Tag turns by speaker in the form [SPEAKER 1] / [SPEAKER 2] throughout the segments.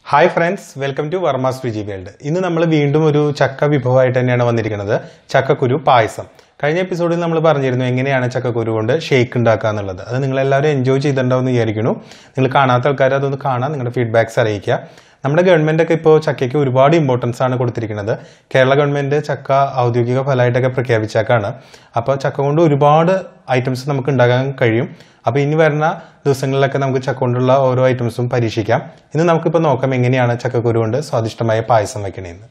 [SPEAKER 1] hi friends welcome to Varma's Ruchi world ഇന്ന് നമ്മൾ വീണ്ടും ഒരു ചക്ക വിഭവമായിട്ട് തന്നെയാണ് വന്നിരിക്കുന്നത് ചക്കക്കുരു പായസം കഴിഞ്ഞ എപ്പിസോഡിൽ നമ്മൾ പറഞ്ഞിരുന്നു എങ്ങനെയാണ് ചക്കക്കുരു കൊണ്ട് ഷേക്ക് ഉണ്ടാക്കുക എന്നുള്ളത് അത് നിങ്ങൾ എല്ലാവരും എൻജോയ് ചെയ്തിട്ടുണ്ടാവും വിചാരിക്കുന്നു നിങ്ങൾ കാണാത്ത ആൾക്കാർ അതൊന്ന് കാണാൻ നിങ്ങളുടെ ഫീഡ്ബാക്സ് അറിയിക്കുക നമ്മുടെ ഗവൺമെന്റ് ഒക്കെ ഇപ്പോൾ ചക്കയ്ക്ക് ഒരുപാട് ഇമ്പോർട്ടൻസ് ആണ് കൊടുത്തിരിക്കുന്നത് കേരള ഗവൺമെന്റ് ചക്ക ഔദ്യോഗിക ഫലമായിട്ടൊക്കെ പ്രഖ്യാപിച്ചേക്കാണ് അപ്പോൾ ചക്ക കൊണ്ട് ഒരുപാട് ഐറ്റംസ് നമുക്ക് ഉണ്ടാക്കാൻ കഴിയും അപ്പോൾ ഇനി വരുന്ന ദിവസങ്ങളിലൊക്കെ നമുക്ക് ചക്ക കൊണ്ടുള്ള ഓരോ ഐറ്റംസും പരീക്ഷിക്കാം ഇന്ന് നമുക്കിപ്പോൾ നോക്കാം എങ്ങനെയാണ് ചക്കക്കുരു കൊണ്ട് സ്വാദിഷ്ടമായ പായസം വെക്കണേന്ന്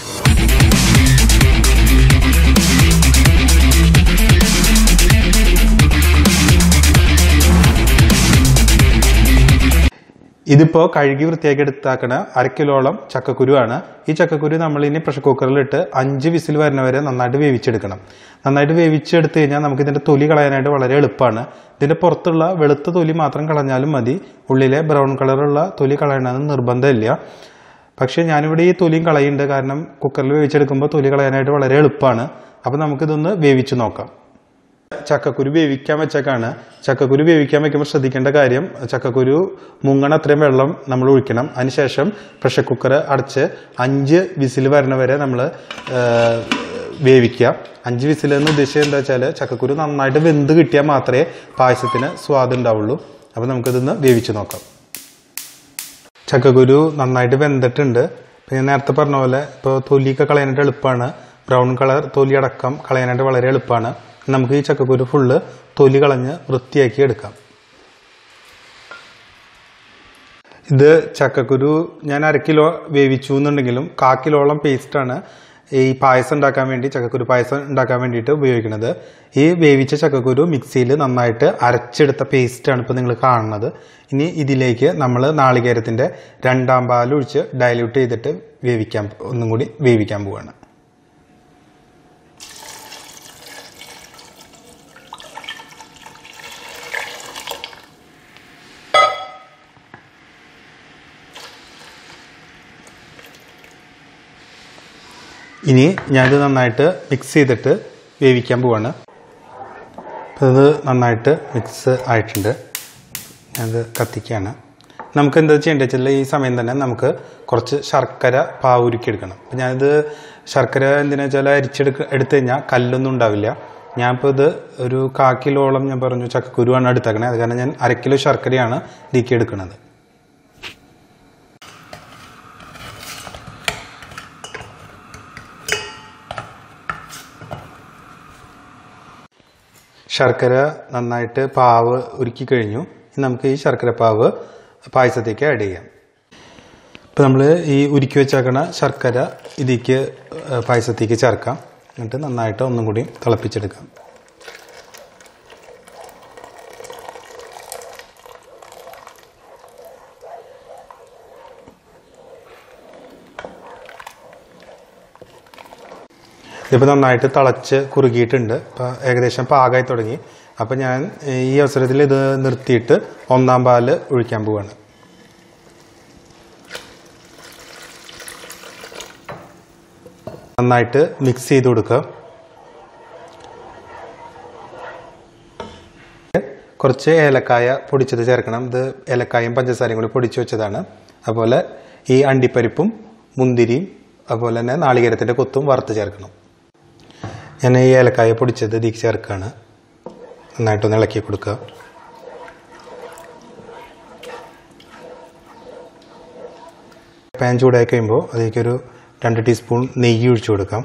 [SPEAKER 1] ഇതിപ്പോൾ കഴുകി വൃത്തിയാക്കി എടുത്താക്കണ അര കിലോളം ചക്കക്കുരുവാണ് ഈ ചക്കക്കുരു നമ്മൾ ഇനി പ്രഷർ കുക്കറിലിട്ട് അഞ്ച് വിസിൽ വരുന്നവരെ നന്നായിട്ട് വേവിച്ചെടുക്കണം നന്നായിട്ട് വേവിച്ചെടുത്ത് കഴിഞ്ഞാൽ നമുക്ക് ഇതിൻ്റെ തൊലി കളയാനായിട്ട് വളരെ എളുപ്പമാണ് ഇതിൻ്റെ പുറത്തുള്ള വെളുത്ത തൊലി മാത്രം കളഞ്ഞാലും മതി ഉള്ളിലെ ബ്രൗൺ കളറുള്ള തൊലി കളയണമെന്ന് നിർബന്ധമില്ല പക്ഷേ ഞാനിവിടെ ഈ തൊലിയും കളയുന്നുണ്ട് കാരണം കുക്കറിൽ വേവിച്ചെടുക്കുമ്പോൾ തൊലി കളയാനായിട്ട് വളരെ എളുപ്പമാണ് അപ്പോൾ നമുക്കിതൊന്ന് വേവിച്ച് നോക്കാം ചക്കക്കുരു വേവിക്കാൻ വെച്ചേക്കാണ് ചക്കക്കുരു വേവിക്കാൻ വെക്കുമ്പോൾ ശ്രദ്ധിക്കേണ്ട കാര്യം ചക്കക്കുരു മുങ്ങണ അത്രയും വെള്ളം നമ്മൾ ഒഴിക്കണം അതിനുശേഷം പ്രഷർ കുക്കർ അടച്ച് അഞ്ച് വിസിൽ വരണ വരെ നമ്മൾ വേവിക്കുക അഞ്ച് വിസിൽ എന്ന് ഉദ്ദേശിച്ചത് എന്താ വെച്ചാൽ ചക്കക്കുരു നന്നായിട്ട് വെന്ത് കിട്ടിയാൽ മാത്രമേ പായസത്തിന് സ്വാദ് ഉണ്ടാവുള്ളൂ അപ്പോൾ നമുക്കിതൊന്ന് വേവിച്ച് നോക്കാം ചക്കക്കുരു നന്നായിട്ട് വെന്തിട്ടുണ്ട് പിന്നെ നേരത്തെ പറഞ്ഞ പോലെ ഇപ്പോൾ തൊലിയൊക്കെ കളയാനായിട്ട് എളുപ്പമാണ് ബ്രൗൺ കളർ തൊലി അടക്കം കളയാനായിട്ട് വളരെ എളുപ്പമാണ് നമുക്ക് ഈ ചക്കക്കുരു ഫുള്ള് തൊലി കളഞ്ഞ് വൃത്തിയാക്കി എടുക്കാം ഇത് ചക്കക്കുരു ഞാൻ അര കിലോ വേവിച്ചു എന്നുണ്ടെങ്കിലും കാ കിലോളം പേസ്റ്റാണ് ഈ പായസം ഉണ്ടാക്കാൻ വേണ്ടി ചക്കക്കുരു പായസം ഉണ്ടാക്കാൻ വേണ്ടിയിട്ട് ഉപയോഗിക്കുന്നത് ഈ വേവിച്ച ചക്കക്കുരു മിക്സിയിൽ നന്നായിട്ട് അരച്ചെടുത്ത പേസ്റ്റാണ് ഇപ്പോൾ നിങ്ങൾ കാണുന്നത് ഇനി ഇതിലേക്ക് നമ്മൾ നാളികേരത്തിൻ്റെ രണ്ടാം പാൽ ഒഴിച്ച് ഡയല്യൂട്ട് ചെയ്തിട്ട് വേവിക്കാൻ ഒന്നും കൂടി വേവിക്കാൻ പോവുകയാണ് ഇനി ഞാനിത് നന്നായിട്ട് മിക്സ് ചെയ്തിട്ട് വേവിക്കാൻ പോവാണ് അപ്പോൾ ഇത് നന്നായിട്ട് മിക്സ് ആയിട്ടുണ്ട് ഞാനത് കത്തിക്കുകയാണ് നമുക്ക് എന്താ ചെയ്യേണ്ടത് വെച്ചാൽ ഈ സമയം തന്നെ നമുക്ക് കുറച്ച് ശർക്കര പാവുരുക്കിയെടുക്കണം അപ്പം ഞാനിത് ശർക്കര എന്തിനാ വെച്ചാൽ അരിച്ചെടുക്ക എടുത്തു കഴിഞ്ഞാൽ കല്ലൊന്നും ഉണ്ടാവില്ല ഞാനിപ്പോൾ ഇത് ഒരു കാ കിലോളം ഞാൻ പറഞ്ഞു ചക്കക്കുരുവാണ് എടുത്തേക്കണേ അത് കാരണം ഞാൻ അര കിലോ ശർക്കരയാണ് ഇതിലേക്ക് എടുക്കുന്നത് ശർക്കര നന്നായിട്ട് പാവ് ഉരുക്കി കഴിഞ്ഞു ഇനി നമുക്ക് ഈ ശർക്കര പാവ് പായസത്തേക്ക് ആഡ് ചെയ്യാം ഇപ്പോൾ നമ്മൾ ഈ ഉരുക്കി വെച്ചേക്കണ ശർക്കര ഇതിലേക്ക് പായസത്തേക്ക് ചേർക്കാം എന്നിട്ട് നന്നായിട്ട് ഒന്നും കൂടി തിളപ്പിച്ചെടുക്കാം ഇതിപ്പോൾ നന്നായിട്ട് തിളച്ച് കുറുകിയിട്ടുണ്ട് ഇപ്പോൾ ഏകദേശം പാകമായി തുടങ്ങി അപ്പോൾ ഞാൻ ഈ അവസരത്തിൽ ഇത് നിർത്തിയിട്ട് ഒന്നാം പാല് ഒഴിക്കാൻ പോവാണ് നന്നായിട്ട് മിക്സ് ചെയ്ത് കൊടുക്കുക കുറച്ച് ഏലക്കായ പൊടിച്ചത് ചേർക്കണം ഇത് ഏലക്കായും പഞ്ചസാരയും കൂടി പൊടിച്ചു വെച്ചതാണ് അതുപോലെ ഈ അണ്ടിപ്പരിപ്പും മുന്തിരിയും അതുപോലെ തന്നെ നാളികേരത്തിൻ്റെ കൊത്തും വറുത്ത് ചേർക്കണം ഞാൻ ഈ ഏലക്കായ പൊടിച്ചത് ഇതിലേക്ക് ചേർക്കുകയാണ് നന്നായിട്ടൊന്ന് ഇളക്കി കൊടുക്കുക പാൻ ചൂടായി കഴിയുമ്പോൾ അതിലേക്കൊരു രണ്ട് ടീസ്പൂൺ നെയ്യ് ഒഴിച്ചു കൊടുക്കാം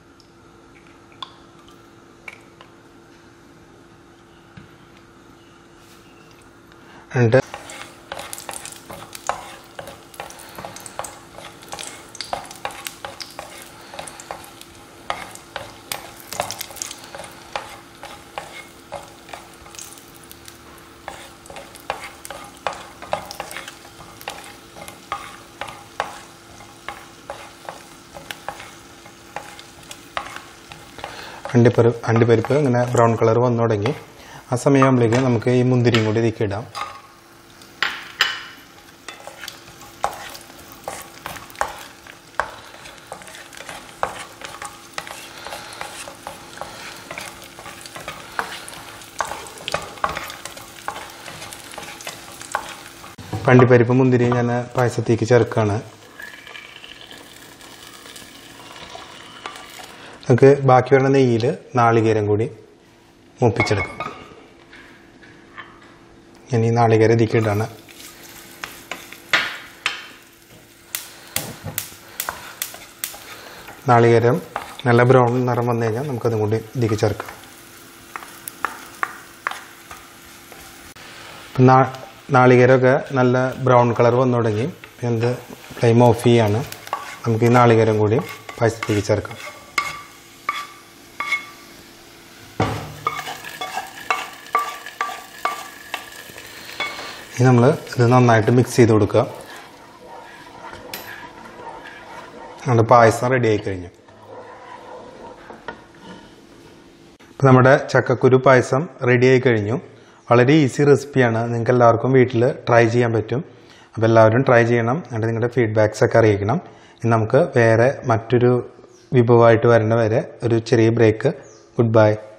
[SPEAKER 1] എന്നിട്ട് അണ്ടിപ്പരിപ്പ് അണ്ടിപ്പരിപ്പ് ഇങ്ങനെ ബ്രൗൺ കളർ വന്നു തുടങ്ങി ആ സമയമാകുമ്പോഴേക്ക് നമുക്ക് ഈ മുന്തിരിയും കൂടി ഇതിലേക്ക് ഇടാം അണ്ടിപ്പരിപ്പ് മുന്തിരി ഞാൻ പായസത്തേക്ക് ചേർക്കുകയാണ് നമുക്ക് ബാക്കി വരുന്ന നെയ്യിൽ നാളികേരം കൂടി മൂപ്പിച്ചെടുക്കാം ഞാൻ ഈ നാളികേരം ഇതിലേക്ക് ഇടാണ് നാളികേരം നല്ല ബ്രൗൺ നിറം വന്നു കഴിഞ്ഞാൽ നമുക്കതും കൂടി ഇതിലേക്ക് ചേർക്കാം ഇപ്പം നാ നാളികേരമൊക്കെ നല്ല ബ്രൗൺ കളർ വന്നു തുടങ്ങി എന്ത് ഫ്ലെയിം ഓഫ് ചെയ്യാണ് നമുക്ക് ഈ നാളികേരം കൂടി പായസത്തേക്ക് ചേർക്കാം ഇനി നമ്മൾ ഇത് നന്നായിട്ട് മിക്സ് ചെയ്ത് കൊടുക്കുക നമ്മുടെ പായസം റെഡി ആയി കഴിഞ്ഞു ഇപ്പം നമ്മുടെ ചക്കക്കുരു പായസം റെഡി ആയി കഴിഞ്ഞു വളരെ ഈസി റെസിപ്പിയാണ് നിങ്ങൾക്ക് എല്ലാവർക്കും വീട്ടിൽ ട്രൈ ചെയ്യാൻ പറ്റും അപ്പോൾ എല്ലാവരും ട്രൈ ചെയ്യണം എന്നിട്ട് നിങ്ങളുടെ ഫീഡ്ബാക്സ് ഒക്കെ അറിയിക്കണം ഇനി നമുക്ക് വേറെ മറ്റൊരു വിഭവമായിട്ട് വരേണ്ട വരെ ഒരു ചെറിയ ബ്രേക്ക് ഗുഡ് ബൈ